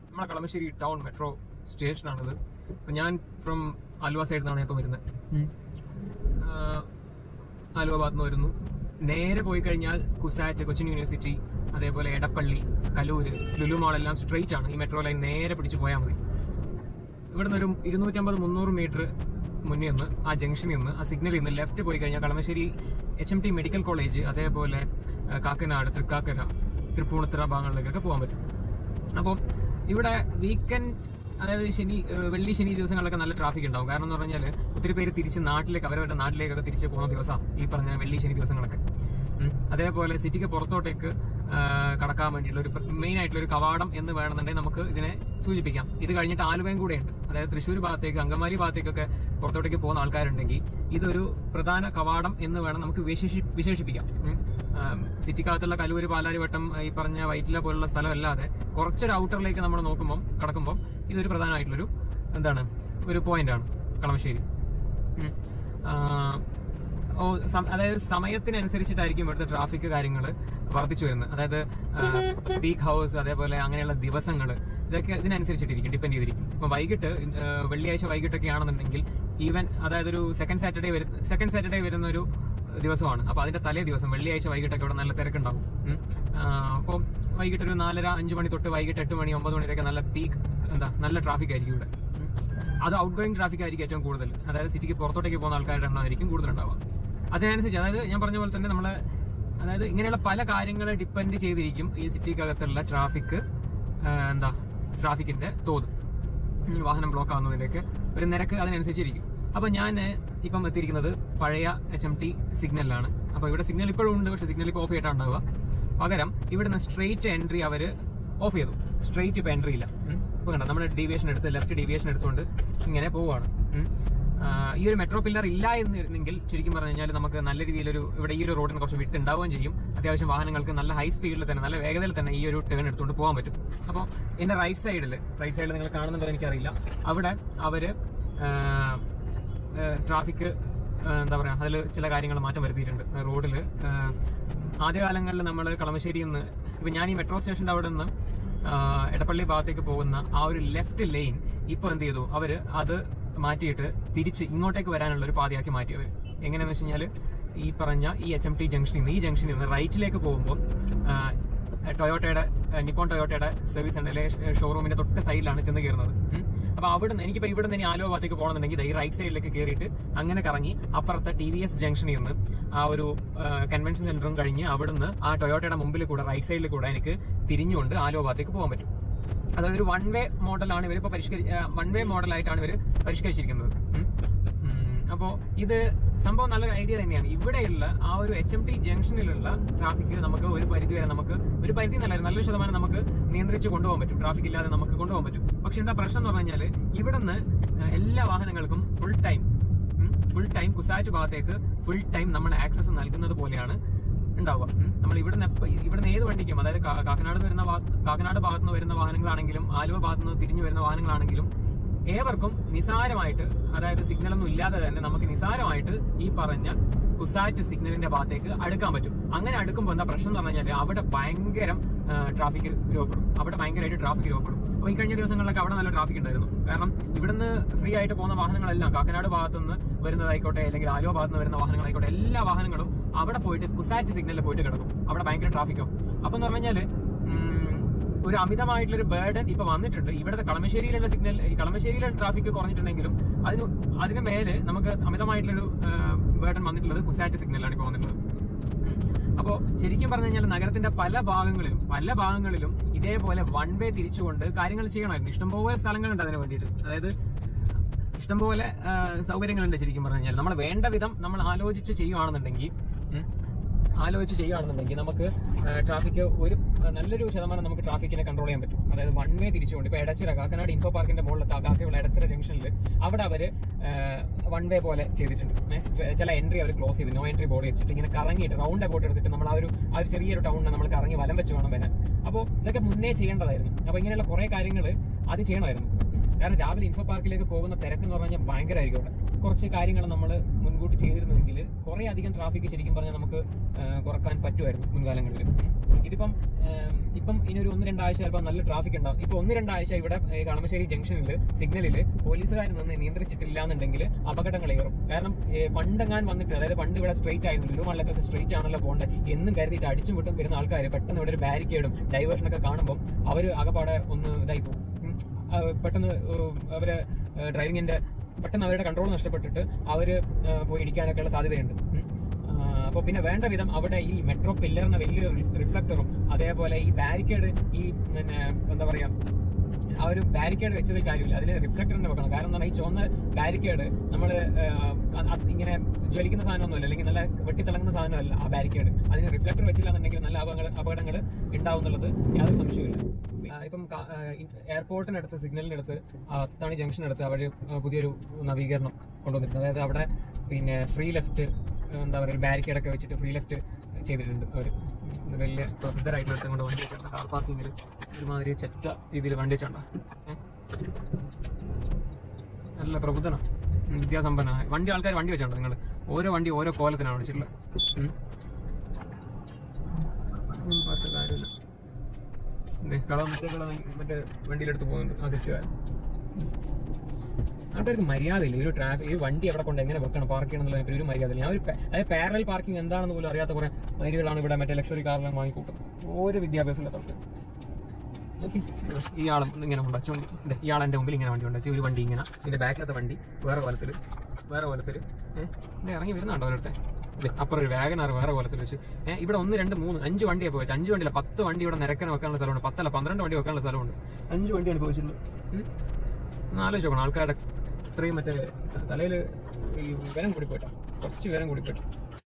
നമ്മളെ Kalamassery town metro സ്റ്റേഷനാണിത് അപ്പം ഞാൻ ഫ്രം ആലുവ സൈഡിൽ നിന്നാണ് ഇപ്പോൾ വരുന്നത് ആഹ് ആലുവ ഭാഗത്ത് നിന്ന് വരുന്നു നേരെ പോയി കഴിഞ്ഞാൽ കുസാറ്റ് കൊച്ചിൻ യൂണിവേഴ്സിറ്റി അതേപോലെ എടപ്പള്ളി കലൂര് ലുലു മാൾ എല്ലാം സ്ട്രെയിറ്റ് ആണ് ഈ മെട്രോ ലൈൻ നേരെ പിടിച്ച് പോയാൽ മതി ഇവിടുന്ന് ഒരു ഇരുന്നൂറ്റമ്പത് മുന്നൂറ് മീറ്റർ മുന്നേ നിന്ന് ആ ജംഗ്ഷനിൽ നിന്ന് ആ സിഗ്നലിൽ നിന്ന് ലെഫ്റ്റ് പോയി കഴിഞ്ഞാൽ Kalamassery H M T medical college അതേപോലെ ആ, കാക്കനാട് തൃക്കാക്കര തൃപ്പൂണിത്തുറ ഭാഗങ്ങളിലേക്കൊക്കെ പോകാൻ പറ്റും അപ്പോൾ ഇവിടെ വീക്കെൻഡ് അതായത് ശനി ഏഹ് വെള്ളി ശനി ദിവസങ്ങളിലൊക്കെ നല്ല ട്രാഫിക് ഉണ്ടാവും കാരണം എന്ന് പറഞ്ഞാൽ ഒത്തിരി പേര് തിരിച്ച് നാട്ടിലേക്ക് അവരവരുടെ നാട്ടിലേക്കൊക്കെ തിരിച്ച് പോകുന്ന ദിവസമാണ് ഈ പറഞ്ഞ വെള്ളി ശനി ദിവസങ്ങളൊക്കെ ഉം. അതേപോലെ സിറ്റിക്ക് പുറത്തോട്ടേക്ക് ആ, കടക്കാൻ വേണ്ടിയിട്ടുള്ള ഒരു മെയിൻ ആയിട്ടുള്ള ഒരു കവാടം എന്ന് വേണമെന്നുണ്ടെങ്കിൽ നമുക്ക് ഇതിനെ സൂചിപ്പിക്കാം ഇത് കഴിഞ്ഞിട്ട് ആലുവയും കൂടെയുണ്ട് അതായത് തൃശ്ശൂർ ഭാഗത്തേക്ക് അങ്കമാലി ഭാഗത്തേക്കൊക്കെ പുറത്തോട്ടേക്ക് പോകുന്ന ആൾക്കാരുണ്ടെങ്കിൽ ഇതൊരു പ്രധാന കവാടം എന്ന് വേണം നമുക്ക് വിശേഷി വിശേഷിപ്പിക്കാം ഉം. ആ, സിറ്റിക്കകത്തുള്ള കലൂര് പാലാരിവട്ടം ഈ പറഞ്ഞ വൈറ്റില പോലുള്ള സ്ഥലമല്ലാതെ കുറച്ചൊരു ഔട്ടറിലേക്ക് നമ്മൾ നോക്കുമ്പോൾ കടക്കുമ്പോൾ ഇതൊരു പ്രധാനമായിട്ടുള്ളൊരു എന്താണ് ഒരു പോയിന്റാണ് കളമശ്ശേരി ഉം. ആ, ഓ സം- അതായത് സമയത്തിനനുസരിച്ചിട്ടായിരിക്കും ഇവിടുത്തെ ട്രാഫിക് കാര്യങ്ങൾ വർദ്ധിച്ചു വരുന്നത് അതായത് പീക്ക് ഹൗസ് അതേപോലെ അങ്ങനെയുള്ള ദിവസങ്ങൾ ഇതൊക്കെ ഇതിനനുസരിച്ചിട്ടിരിക്കും ഡിപ്പെൻഡ് ചെയ്തിരിക്കും ഇപ്പൊ വൈകിട്ട് ആ, വെള്ളിയാഴ്ച വൈകിട്ടൊക്കെ ആണെന്നുണ്ടെങ്കിൽ ഈവൻ അതായത് ഒരു സെക്കൻഡ് സാറ്റർഡേ വരുന്ന സെക്കൻഡ് സാറ്റർഡേ വരുന്ന ഒരു ദിവസമാണ് അപ്പൊ അതിന്റെ തലേ ദിവസം വെള്ളിയാഴ്ച വൈകിട്ടൊക്കെ ഇവിടെ നല്ല തിരക്കുണ്ടാവും ഉം. ആ, അപ്പം വൈകിട്ട് ഒരു നാലര അഞ്ച് മണി തൊട്ട് വൈകിട്ട് എട്ട് മണി ഒമ്പത് മണി വരെയൊക്കെ നല്ല പീക്ക് എന്താ നല്ല ട്രാഫിക് ആയിരിക്കും ഇവിടെ ഉം. അത് ഔട്ട് ഗോയിങ് ട്രാഫിക് ആയിരിക്കും ഏറ്റവും കൂടുതൽ അതായത് സിറ്റിക്ക് പുറത്തോട്ടേക്ക് പോകുന്ന ആൾക്കാരുടെ എണ്ണം ആയിരിക്കും കൂടുതൽ ഉണ്ടാവുക അതിനനുസരിച്ച് അതായത് ഞാൻ പറഞ്ഞ പോലെ തന്നെ നമ്മളെ അതായത് ഇങ്ങനെയുള്ള പല കാര്യങ്ങളെ ഡിപ്പെൻഡ് ചെയ്തിരിക്കും ഈ സിറ്റിക്കകത്തുള്ള ട്രാഫിക് എന്താ ട്രാഫിക്കിന്റെ തോത് ഉം, വാഹനം ബ്ലോക്ക് ആവുന്നതിലേക്ക് ഒരു നിരക്ക് അതിനനുസരിച്ചിരിക്കും അപ്പൊ ഞാൻ ഇപ്പം എത്തിയിരിക്കുന്നത് പഴയ എച്ച് എം ടി സിഗ്നലിലാണ് അപ്പൊ ഇവിടെ സിഗ്നൽ ഇപ്പോഴും ഉണ്ട് പക്ഷെ സിഗ്നൽ ഇപ്പോൾ ഓഫ് ചെയ്തിട്ടാണ് ഉണ്ടാവുക പകരം ഇവിടുന്ന് സ്ട്രെയിറ്റ് എൻട്രി അവര് ഓഫ് ചെയ്തു സ്ട്രെയിറ്റ് ഇപ്പൊ എൻട്രി ഇല്ല ഉം. ഇപ്പൊ കണ്ടോ നമ്മുടെ ഡീവിയേഷൻ എടുത്ത് ലെഫ്റ്റ് ഡീവിയേഷൻ എടുത്തുകൊണ്ട് ഇങ്ങനെ പോവുകയാണ് ഉം. ആ, ഈ ഒരു മെട്രോ പില്ലർ ഇല്ല എന്നിരുന്നെങ്കിൽ ശരിക്കും പറഞ്ഞു കഴിഞ്ഞാൽ നമുക്ക് നല്ല രീതിയിലൊരു ഇവിടെ ഈ ഒരു റോഡിന് കുറച്ച് വിട്ട് ഉണ്ടാവുകയും ചെയ്യും അത്യാവശ്യം വാഹനങ്ങൾക്ക് നല്ല ഹൈ സ്പീഡിൽ തന്നെ നല്ല വേഗതയിൽ തന്നെ ഈ ഒരു ടേൺ എടുത്തുകൊണ്ട് പോകാൻ പറ്റും അപ്പോൾ എന്റെ റൈറ്റ് സൈഡിൽ റൈറ്റ് സൈഡിൽ നിങ്ങൾ കാണുന്നുണ്ടോ എനിക്കറിയില്ല അവിടെ അവര് ട്രാഫിക് എന്താ പറയാ അതിൽ ചില കാര്യങ്ങൾ മാറ്റം വരുത്തിയിട്ടുണ്ട് റോഡിൽ ആദ്യകാലങ്ങളിൽ നമ്മൾ കളമശ്ശേരിയിൽ നിന്ന് ഇപ്പൊ ഞാൻ ഈ മെട്രോ സ്റ്റേഷന്റെ അവിടെ നിന്ന് ആ, എടപ്പള്ളി ഭാഗത്തേക്ക് പോകുന്ന ആ ഒരു ലെഫ്റ്റ് ലൈൻ ഇപ്പൊ എന്ത് ചെയ്തു അവര് അത് മാറ്റിയിട്ട് തിരിച്ച് ഇങ്ങോട്ടേക്ക് വരാനുള്ള ഒരു പാതയാക്കി മാറ്റി അവർ എങ്ങനെയാന്ന് വെച്ച് കഴിഞ്ഞാൽ ഈ പറഞ്ഞ ഈ എച്ച് എം ടി ജംഗ്ഷനിൽ നിന്ന് ഈ ജംഗ്ഷനിൽ നിന്ന് റൈറ്റിലേക്ക് പോകുമ്പോൾ ആ, ടൊയോട്ടയുടെ ആ, നിപ്പോൺ ടൊയോട്ടയുടെ സർവീസ് സെന്ററിലെ ഷോറൂമിന്റെ തൊട്ട് സൈഡിലാണ് ചെന്ന് കയറുന്നത് ഉം. അപ്പൊ അവിടുന്ന് എനിക്കിപ്പോ ഇവിടെ നിന്ന് ഇനി ആലുവ ഭാഗത്തേക്ക് പോകണമെന്നുണ്ടെങ്കിൽ ദേ ഈ റൈറ്റ് സൈഡിലേക്ക് കയറിയിട്ട് അങ്ങനെ കറങ്ങി അപ്പുറത്തെ ടി വി എസ് ജംഗ്ഷനിൽ നിന്ന് ആ ഒരു കൺവെൻഷൻ സെന്ററും കഴിഞ്ഞ് അവിടുന്ന് ആ ടൊയോട്ടയുടെ മുമ്പിൽ കൂടെ റൈറ്റ് സൈഡിൽ കൂടെ എനിക്ക് തിരിഞ്ഞുകൊണ്ട് ആലുവ ഭാഗത്തേക്ക് പോകാൻ പറ്റും അതായത് ഒരു വൺ വേ മോഡലാണ് ഇവർ ഇപ്പോൾ പരിഷ്കരി വൺ വേ മോഡലായിട്ടാണ് ഇവർ പരിഷ്കരിച്ചിരിക്കുന്നത് ഉം. ഉം. അപ്പോ ഇത് സംഭവം നല്ലൊരു ഐഡിയ തന്നെയാണ് ഇവിടെയുള്ള ആ ഒരു എച്ച് എം ടി ജംഗ്ഷനിലുള്ള ട്രാഫിക് നമുക്ക് ഒരു പരിധി വരെ നമുക്ക് ഒരു പരിധി നല്ല നല്ലൊരു ശതമാനം നമുക്ക് നിയന്ത്രിച്ച് കൊണ്ടുപോകാൻ പറ്റും ട്രാഫിക് ഇല്ലാതെ നമുക്ക് കൊണ്ടുപോകാൻ പറ്റും പക്ഷെ എന്താ പ്രശ്നം എന്ന് പറഞ്ഞു കഴിഞ്ഞാൽ ഇവിടുന്ന് എല്ലാ വാഹനങ്ങൾക്കും full time full time Cusat ഭാഗത്തേക്ക് ഫുൾ ടൈം നമ്മൾ ആക്സസ് നൽകുന്നത് പോലെയാണ് ഉണ്ടാവുക ഉം. നമ്മൾ ഇവിടുന്ന് എപ്പ ഇവിടുന്ന് ഏത് വണ്ടിക്കും അതായത് കാ- കാക്കനാട് നിന്ന് വരുന്ന ഭാഗ- കാക്കനാട് ഭാഗത്ത് നിന്ന് വരുന്ന വാഹനങ്ങളാണെങ്കിലും ആലുവ ഭാഗത്ത് നിന്ന് തിരിഞ്ഞു വരുന്ന വാഹനങ്ങളാണെങ്കിലും ഏവർക്കും നിസാരമായിട്ട് അതായത് സിഗ്നലൊന്നും ഇല്ലാതെ തന്നെ നമുക്ക് നിസാരമായിട്ട് ഈ പറഞ്ഞ കുസാറ്റ് സിഗ്നലിന്റെ ഭാഗത്തേക്ക് അടുക്കാൻ പറ്റും അങ്ങനെ അടുക്കുമ്പോൾ എന്താ പ്രശ്നം എന്ന് പറഞ്ഞു കഴിഞ്ഞാൽ അവിടെ ഭയങ്കരം ട്രാഫിക് രൂപപ്പെടും അവിടെ ഭയങ്കരമായിട്ട് ട്രാഫിക് രൂപപ്പെടും അപ്പൊ ഈ കഴിഞ്ഞ ദിവസങ്ങളിലൊക്കെ അവിടെ നല്ല ട്രാഫിക് ഉണ്ടായിരുന്നു കാരണം ഇവിടുന്ന് ഫ്രീ ആയിട്ട് പോകുന്ന വാഹനങ്ങളെല്ലാം കാക്കനാട് ഭാഗത്തുനിന്ന് വരുന്നതായിക്കോട്ടെ അല്ലെങ്കിൽ ആലുവ ഭാഗത്ത് നിന്ന് വരുന്ന വാഹനങ്ങളായിക്കോട്ടെ എല്ലാ വാഹനങ്ങളും അവിടെ പോയിട്ട് കുസാറ്റ് സിഗ്നലിൽ പോയിട്ട് കിടക്കും അവിടെ ഭയങ്കര ട്രാഫിക്കോ അപ്പൊ എന്ന് പറഞ്ഞു കഴിഞ്ഞാല് ഉം, ഒരു അമിതമായിട്ടുള്ള ഒരു ബേർഡൻ ഇപ്പൊ വന്നിട്ടുണ്ട് ഇവിടുത്തെ കളമശ്ശേരിയിലുള്ള സിഗ്നൽ ഈ കളമശ്ശേരിയിലെ ട്രാഫിക് കുറഞ്ഞിട്ടുണ്ടെങ്കിലും അതിന് അതിന് മേല് നമുക്ക് അമിതമായിട്ടുള്ളൊരു ബേർഡൻ വന്നിട്ടുള്ളത് കുസാറ്റ് സിഗ്നലാണ് ഇപ്പൊ വന്നിട്ടുള്ളത് ഉം. അപ്പോ ശരിക്കും പറഞ്ഞു കഴിഞ്ഞാൽ നഗരത്തിന്റെ പല ഭാഗങ്ങളിലും പല ഭാഗങ്ങളിലും ഇതേപോലെ വൺ വേ തിരിച്ചുകൊണ്ട് കാര്യങ്ങൾ ചെയ്യണമായിരുന്നു ഇഷ്ടംപോലെ സ്ഥലങ്ങളുണ്ട് അതിന് വേണ്ടിയിട്ട് അതായത് ഇഷ്ടംപോലെ ആ, സൗകര്യങ്ങളുണ്ട് ശരിക്കും പറഞ്ഞു കഴിഞ്ഞാൽ നമ്മൾ വേണ്ട വിധം നമ്മൾ ആലോചിച്ച് ചെയ്യുവാണെന്നുണ്ടെങ്കിൽ ഉം, ആലോചിച്ച് ചെയ്യുകയാണെന്നുണ്ടെങ്കിൽ നമുക്ക് ട്രാഫിക് ഒരു ആ, നല്ലൊരു ശതമാനം നമുക്ക് ട്രാഫിക്കിനെ കൺട്രോൾ ചെയ്യാൻ പറ്റും അതായത് വൺ വേ തിരിച്ചുകൊണ്ട് ഇപ്പൊ എടച്ചിറ കാക്കനാട് ഇൻഫോ പാർക്കിന്റെ മുകളിൽ കാക്കയുള്ള എടച്ചിറ ജംഗ്ഷനിൽ അവിടെ അവര് വൺ വേ പോലെ ചെയ്തിട്ടുണ്ട് Next, ചില എൻട്രി അവർ ക്ലോസ് ചെയ്ത് നോ എൻട്രി ബോർഡ് വെച്ചിട്ട് ഇങ്ങനെ കറങ്ങിയിട്ട് റൗണ്ട് അബൌട്ട് എടുത്തിട്ട് നമ്മൾ ആ ഒരു ആ ഒരു ചെറിയൊരു ടൗണിനെ നമ്മൾ കറങ്ങി വലം വെച്ച് വേണം വരാൻ അപ്പോൾ ഇതൊക്കെ മുന്നേ ചെയ്യേണ്ടതായിരുന്നു അപ്പോൾ ഇങ്ങനെയുള്ള കുറെ കാര്യങ്ങൾ അത് ചെയ്യണമായിരുന്നു കാരണം രാവിലെ ഇൻഫോ പാർക്കിലേക്ക് പോകുന്ന തിരക്ക് എന്ന് പറഞ്ഞാൽ ഭയങ്കരമായിരിക്കും അവിടെ കുറച്ച് കാര്യങ്ങൾ നമ്മൾ മുൻകൂട്ടി ചെയ്തിരുന്നെങ്കിൽ കുറേ അധികം ട്രാഫിക് ശരിക്കും പറഞ്ഞാൽ നമുക്ക് ആ, കുറക്കാൻ പറ്റുമായിരുന്നു മുൻകാലങ്ങളിൽ ഇതിപ്പം ആം, ഇപ്പം ഇനി ഒരു ഒന്ന് രണ്ടാഴ്ച ചിലപ്പോൾ നല്ല ട്രാഫിക് ഉണ്ടാവും ഇപ്പൊ ഒന്ന് രണ്ടാഴ്ച ഇവിടെ ഈ കളമശ്ശേരി ജംഗ്ഷനിൽ സിഗ്നലിൽ പോലീസുകാർ നിന്ന് നിയന്ത്രിച്ചിട്ടില്ല എന്നുണ്ടെങ്കിൽ അപകടങ്ങൾ ഏറും കാരണം ഏ, പണ്ടെങ്ങാൻ വന്നിട്ട് അതായത് പണ്ട് ഇവിടെ സ്ട്രൈറ്റ് ആയിരുന്നു ലുലുമാളിലൊക്കെ സ്ട്രൈറ്റ് ആണല്ലോ പോകേണ്ടത് എന്നും കരുതിയിട്ട് അടിച്ചും വിട്ടും വരുന്ന ആൾക്കാർ പെട്ടെന്ന് ഇവിടെ ഒരു ബാരിക്കേഡും ഡൈവേഷനൊക്കെ കാണുമ്പോൾ അവർ അകപ്പാടെ ഒന്ന് ഇതായി പോകും ഉം. ആ, പെട്ടെന്ന് ഏഹ്, അവര് ഡ്രൈവിങ്ങിന്റെ പെട്ടെന്ന് അവരുടെ കൺട്രോൾ നഷ്ടപ്പെട്ടിട്ട് അവര് ഏഹ്, പോയി ഇടിക്കാനൊക്കെ ഉള്ള സാധ്യതയുണ്ട് ഉം. അപ്പോൾ പിന്നെ വേണ്ട വിധം അവിടെ ഈ മെട്രോ പില്ലറിന് വലിയ റിഫ്ലക്ടറും അതേപോലെ ഈ ബാരിക്കേഡ് ഈ പിന്നെ എന്താ പറയാ ആ ഒരു ബാരിക്കേഡ് വെച്ചതിൽ കാര്യമില്ല അതിന് റിഫ്ലക്ടർ തന്നെ വെക്കണം കാരണം എന്താണ് ഈ ചുവന്ന ബാരിക്കേഡ് നമ്മൾ ഇങ്ങനെ ജ്വലിക്കുന്ന സാധനമൊന്നുമല്ല അല്ലെങ്കിൽ നല്ല വെട്ടിത്തിളങ്ങുന്ന സാധനമല്ല ആ ബാരിക്കേഡ് അതിന് റിഫ്ലക്ടർ വെച്ചില്ല എന്നുണ്ടെങ്കിൽ നല്ല അപകട അപകടങ്ങൾ ഉണ്ടാവും എന്നുള്ളത് യാതൊരു സംശയവുമില്ല ആ, ഇപ്പം കാ- ആ, ഇ- എയർപോർട്ടിനടുത്ത് സിഗ്നലിനടുത്ത് ആ, അത്താണി ജംഗ്ഷനടുത്ത് അവർ പുതിയൊരു നവീകരണം കൊണ്ടുവന്നിട്ടുണ്ട് അതായത് അവിടെ പിന്നെ ഫ്രീ ലെഫ്റ്റ് എന്താ പറയുക ബാരിക്കേഡ് ഒക്കെ വെച്ചിട്ട് ഫ്രീ ലെഫ്റ്റ് ചെയ്തിട്ടുണ്ട് അവർ വലിയ പ്രസിദ്ധരായിട്ടുള്ള ഇടത്തും കൊണ്ട് വണ്ടി വെച്ചിട്ടുണ്ട് കാർ പാർക്കിങ്ങിൽ ഒരുമാതിരി ചെറ്റ രീതിയിൽ വണ്ടി വെച്ചിട്ടുണ്ട് നല്ല പ്രബുദ്ധനാണ് ഉം, വിദ്യാസമ്പന്നനായ വണ്ടി ആൾക്കാർ വണ്ടി വെച്ചിട്ടുണ്ട് നിങ്ങൾ ഓരോ വണ്ടി ഓരോ കോലത്തിനാണ് വിളിച്ചിട്ടുള്ളത് ഉം. ഒന്നും പറഞ്ഞിട്ട് കാര്യമില്ല ദേ, കള മറ്റേ കള മറ്റേ വണ്ടിയിലെടുത്ത് പോകുന്നുണ്ട് ആ സെറ്റുകാരൻ ആൾക്കാർക്ക് മര്യാദയില്ല ഈ ഒരു ട്രാഫിക് ഈ വണ്ടി എവിടെ കൊണ്ട് എങ്ങനെ വെക്കണം പാർക്ക് ചെയ്യണം എന്നുള്ളതിന് ഒരു മര്യാദയില്ല ഞാൻ ഒരു പെ- അതായത് പാരൽ പാർക്കിംഗ് എന്താണെന്ന് പോലും അറിയാത്ത കുറെ മൈലുകളാണ് ഇവിടെ മറ്റേ ലക്ഷറി കാറിലും വാങ്ങിക്കൂട്ടുന്നത് ഒരു വിദ്യാഭ്യാസം ഇല്ലാത്തവർക്ക് നോക്കി ഇയാളും ഇങ്ങനെ ഉണ്ടാച്ചോണ്ട് ദേ, ഇയാൾ എൻ്റെ മുമ്പിൽ ഇങ്ങനെ വണ്ടി ഉണ്ടാച്ചു ഒരു വണ്ടി ഇങ്ങനെ ഇതിന്റെ ബാക്കിലത്തെ വണ്ടി വേറെ കോലത്തിൽ വേറെ കോലത്തിൽ ഏഹ് ഇത് ഇറങ്ങി വരുന്നുണ്ടോ അവരുടെ അല്ലേ അപ്പുറം ഒരു വാഗനാർ വേറെ കോലത്തിൽ വെച്ച് ഏഹ് ഇവിടെ ഒന്ന് രണ്ട് മൂന്ന് അഞ്ച് വണ്ടിയാണ് പോയി അഞ്ച് വണ്ടിയില്ല പത്ത് വണ്ടി ഇവിടെ നിരക്കാൻ വെക്കാനുള്ള സ്ഥലമുണ്ട് പത്തല്ല പന്ത്രണ്ട് വണ്ടി വെക്കാനുള്ള സ്ഥലമുണ്ട് അഞ്ച് വണ്ടിയാണ് പോയിട്ടുള്ളത് ഉം. ഒന്ന് ആലോചിച്ച് നോക്കണം ആൾക്കാരുടെ ഇത്രയും മറ്റേ തലയിൽ ഈ വിരം കൂടി പോയിട്ടാ കുറച്ച് വിരം കൂടി പോയിട്ട്